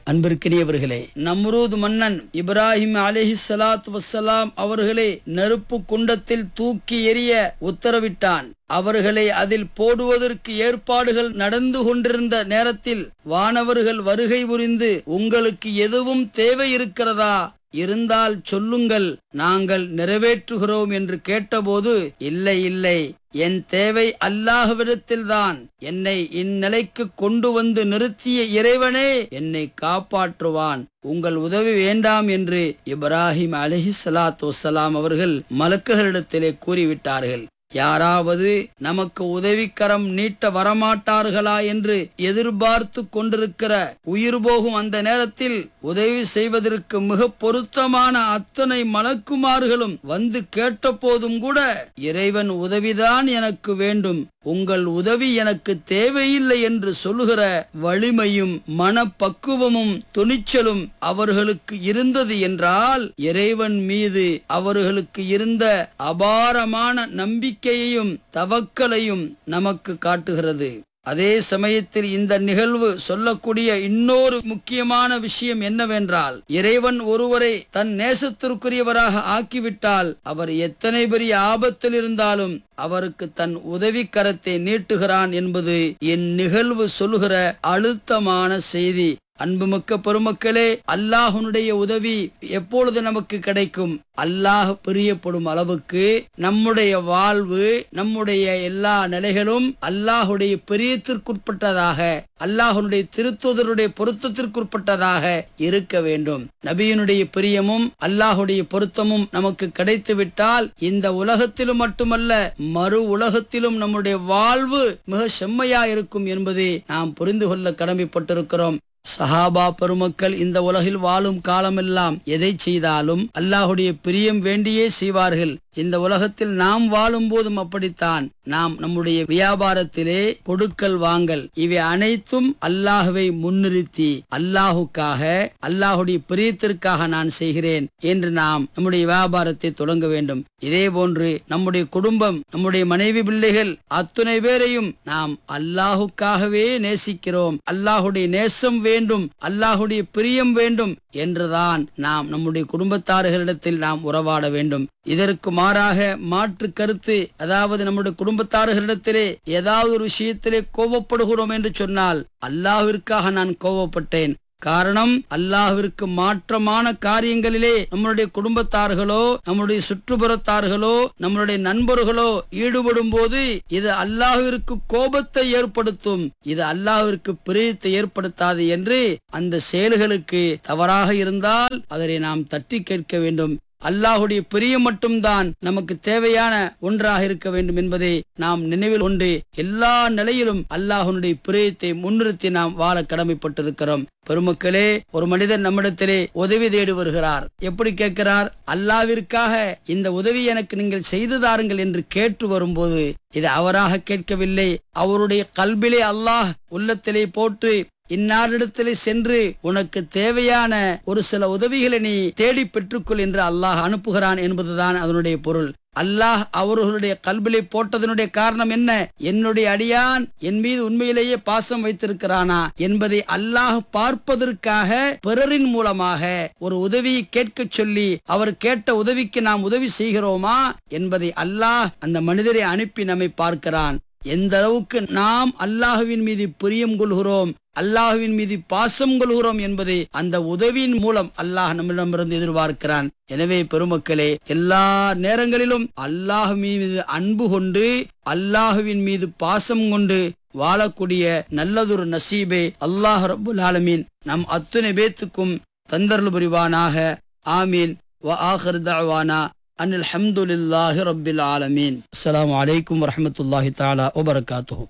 அன்பிற்கினியவர்களே நம்ரூத் மன்னன் இப்ராஹிம் அலிஹி சலாத் வசலாம் அவர்களை நெருப்பு குண்டத்தில் தூக்கி எறிய உத்தரவிட்டான் அவர்களை அதில் போடுவதற்கு ஏற்பாடுகள் நடந்து கொண்டிருந்த நேரத்தில் வானவர்கள் வருகை புரிந்து உங்களுக்கு எதுவும் தேவை இருக்கிறதா இருந்தால் சொல்லுங்கள் நாங்கள் நிறைவேற்றுகிறோம் என்று கேட்டபோது இல்லை இல்லை என் தேவை அல்லாஹ்விடத்தில்தான் என்னை இந்நிலைக்கு கொண்டு வந்து நிறுத்திய இறைவனே என்னை காப்பாற்றுவான் உங்கள் உதவி வேண்டாம் என்று இப்ராஹிம் அலஹி சலாத்து வசலாம் அவர்கள் மலக்குகளிடத்திலே கூறிவிட்டார்கள் யாராவது நமக்கு உதவிக்கரம் நீட்ட வரமாட்டார்களா என்று எதிர்பார்த்து கொண்டிருக்கிற உயிர் போகும் அந்த நேரத்தில் உதவி செய்வதற்கு மிக பொருத்தமான அத்தனை மலக்குமார்களும் வந்து கேட்டபோதும் கூட இறைவன் உதவிதான் எனக்கு வேண்டும் உங்கள் உதவி எனக்கு தேவையில்லை என்று சொல்லுகிற வலிமையும் மனப்பக்குவமும் துணிச்சலும் அவர்களுக்கு இருந்தது என்றால் இறைவன் மீது அவர்களுக்கு இருந்த அபாரமான நம்பிக்கையையும் தவக்கலையும் நமக்கு காட்டுகிறது அதே சமயத்தில் இந்த நிகழ்வு சொல்லக்கூடிய இன்னொரு முக்கியமான விஷயம் என்னவென்றால் இறைவன் ஒருவரை தன் நேசத்திற்குரியவராக ஆக்கிவிட்டால் அவர் எத்தனை பெரிய ஆபத்தில் இருந்தாலும் அவருக்கு தன் உதவி கரத்தை நீட்டுகிறான் என்பது என் நிகழ்வு சொல்லுகிற அழுத்தமான செய்தி அன்புமிக்க பெருமக்களே அல்லாஹனுடைய உதவி எப்பொழுது நமக்கு கிடைக்கும் அல்லாஹ் பிரியப்படும் அளவுக்கு நம்முடைய வாழ்வு நம்முடைய எல்லா நிலைகளும் அல்லாஹுடைய பிரியத்திற்குட்பட்டதாக அல்லாஹனுடைய திருத்துதருடைய பொருத்தத்திற்குட்பட்டதாக இருக்க வேண்டும் நபியினுடைய பிரியமும் அல்லாஹுடைய பொருத்தமும் நமக்கு கிடைத்து விட்டால் இந்த உலகத்திலும் மட்டுமல்ல மறு உலகத்திலும் நம்முடைய வாழ்வு மிக செம்மையா இருக்கும் என்பதை நாம் புரிந்து கொள்ள கடமைப்பட்டிருக்கிறோம் சஹாபா பெருமக்கள் இந்த உலகில் வாழும் காலமெல்லாம் எதை செய்தாலும் அல்லாஹுடைய பிரியம் வேண்டியே செய்வார்கள் இந்த உலகத்தில் நாம் வாழும் போதும் அப்படித்தான் நாம் நம்முடைய வியாபாரத்திலே கொடுக்கல் வாங்கல் இவை அனைத்தும் அல்லாஹுவை முன்னிறுத்தி அல்லாஹுக்காக அல்லாஹுடைய பிரியத்திற்காக நான் செய்கிறேன் என்று நாம் நம்முடைய வியாபாரத்தை தொடங்க வேண்டும் இதே போன்று நம்முடைய குடும்பம் நம்முடைய மனைவி பிள்ளைகள் அத்துணை பேரையும் நாம் அல்லாஹுக்காகவே நேசிக்கிறோம் அல்லாஹுடைய நேசம் வேண்டும் அல்லாஹுடைய பிரியம் வேண்டும் என்றுதான் நாம் நம்முடைய குடும்பத்தார்களிடத்தில் நாம் உறவாட வேண்டும் இதற்கு மாறாக மாற்று கருத்து அதாவது நம்முடைய குடும்பத்தார்களிடத்திலே ஏதாவது ஒரு விஷயத்திலே கோபப்படுகிறோம் என்று சொன்னால் அல்லாஹ்விற்காக நான் கோபப்பட்டேன் காரணம் அல்லாஹ்விற்கு மாற்றமான காரியங்களிலே நம்மளுடைய குடும்பத்தார்களோ நம்முடைய சுற்றுப்புறத்தார்களோ நம்மளுடைய நண்பர்களோ ஈடுபடும் போது இது அல்லாஹ்விற்கு கோபத்தை ஏற்படுத்தும் இது அல்லாஹ்விற்கு பிரியத்தை ஏற்படுத்தாது என்று அந்த செயல்களுக்கு தவறாக இருந்தால் அதனை நாம் தட்டி கேட்க வேண்டும் அல்லாஹுடைய பிரியம் மட்டும்தான் நமக்கு தேவையான ஒன்றாக இருக்க வேண்டும் என்பதை நாம் நினைவில் கொண்டு எல்லா நிலையிலும் அல்லாஹனுடைய பிரியத்தை முன்னிறுத்தி நாம் வாழ கடமைப்பட்டிருக்கிறோம் பெருமக்களே ஒரு மனிதன் நம்மிடத்திலே உதவி தேடி வருகிறார் எப்படி கேட்கிறார் அல்லாவிற்காக இந்த உதவி எனக்கு நீங்கள் செய்து தாருங்கள் என்று கேட்டு வரும்போது இது அவராக கேட்கவில்லை அவருடைய கல்விலே அல்லாஹ் உள்ளத்திலே போட்டு இன்னாரிடத்திலே சென்று உனக்கு தேவையான ஒரு சில உதவிகளை நீ தேடி பெற்றுக்கொள் என்று அல்லாஹ் அனுப்புகிறான் என்பதுதான் அதனுடைய பொருள் அல்லாஹ் அவர்களுடைய கல்விலை போட்டதனுடைய காரணம் என்ன என்னுடைய அடியான் என் மீது உண்மையிலேயே பாசம் வைத்திருக்கிறானா என்பதை அல்லாஹ் பார்ப்பதற்காக பிறரின் மூலமாக ஒரு உதவியை கேட்க சொல்லி அவர் கேட்ட உதவிக்கு நாம் உதவி செய்கிறோமா என்பதை அல்லாஹ் அந்த மனிதரை அனுப்பி நம்மை பார்க்கிறான் எந்த அளவுக்கு நாம் அல்லாஹுவின் மீது பிரியம் கொள்கிறோம் அல்லாஹுவின் மீது பாசம் கொள்கிறோம் என்பதை அந்த உதவியின் மூலம் அல்லாஹ் நம்மிடமிருந்து எதிர்பார்க்கிறான் எனவே பெருமக்களே எல்லா நேரங்களிலும் அல்லாஹ் மீது அன்பு கொண்டு அல்லாஹுவின் மீது பாசம் கொண்டு வாழக்கூடிய நல்லதொரு நசீபே அல்லாஹ் ரபுல் ஆலமீன் நம் அத்துணை பேத்துக்கும் தந்தர்ல புரிவானாக ஆமீன் வ ஆஹிர் தஅவானா அன் அல்ஹம்துலில்லாஹி ரப்பில் ஆலமீன் அஸ்ஸலாமு அலைக்கும் வரஹ்மத்துல்லாஹி தஆலா வபரகாத்துஹு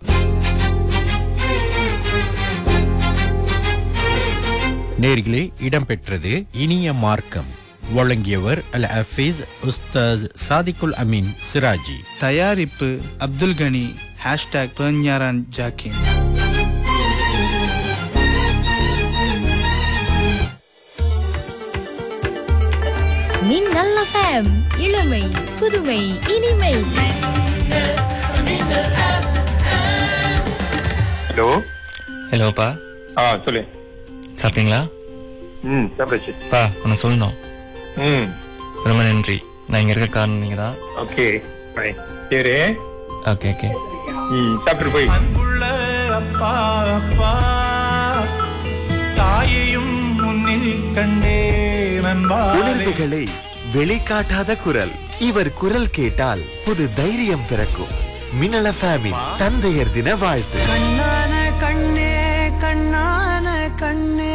நேர்களே இடம்பெற்றது இனிய மார்க்கம் வழங்கியவர் அல் ஹஃபீஸ் உஸ்தாஸ் சாதிகுல் அமீன் சிராஜி தயாரிப்பு அப்துல் கனி ஹேஷ்டாக் பெர்ஞாரான் ஜாக்கின் மின்னல் எஃப்எம் இளமை புதுமை இனிமை ஹலோ ஹலோப்பா ஆ சொல்லு சாப்பிட்டீங்களா ம் சாப்பிடுச்சு பா உன்னை சொல்லணும் ம் ரொம்ப நன்றி நான் இங்க இருக்க காரணம் நீங்க தான் ஓகே பை சரி ஓகே ஓகே ம் சாப்பிட்டு போய் அன்புள்ள அப்பா அப்பா தாயையும் முன்னில் கண்டே நண்பாலே உணர்வுகளை வெளிக்காட்டாத குரல் இவர் குரல் கேட்டால் புது தைரியம் பிறக்கும் மின்னல ஃபேமின் தந்தையர் தின வாழ்த்து கண்ணான கண்ணே கண்ணான கண்ணே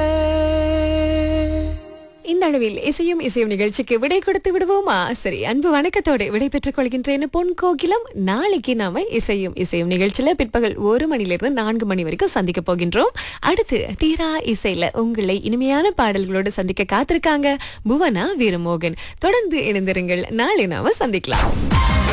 இந்த அளவில் இசையும் இசையும் நிகழ்ச்சிக்கு விடை கொடுத்து விடுவோமா சரி அன்பு வணக்கத்தோடு விடை பெற்றுக் கொள்கின்றேன் பொன் கோகிலம் நாளைக்கு நாம இசையும் இசையும் நிகழ்ச்சியில பிற்பகல் ஒரு மணிலிருந்து நான்கு மணி வரைக்கும் சந்திக்க போகின்றோம் அடுத்து தீரா இசையில உங்களை இனிமையான பாடல்களோடு சந்திக்க காத்திருக்காங்க புவனா வீரமோகன் தொடர்ந்து இணைந்திருங்கள் நாளை நாம சந்திக்கலாம்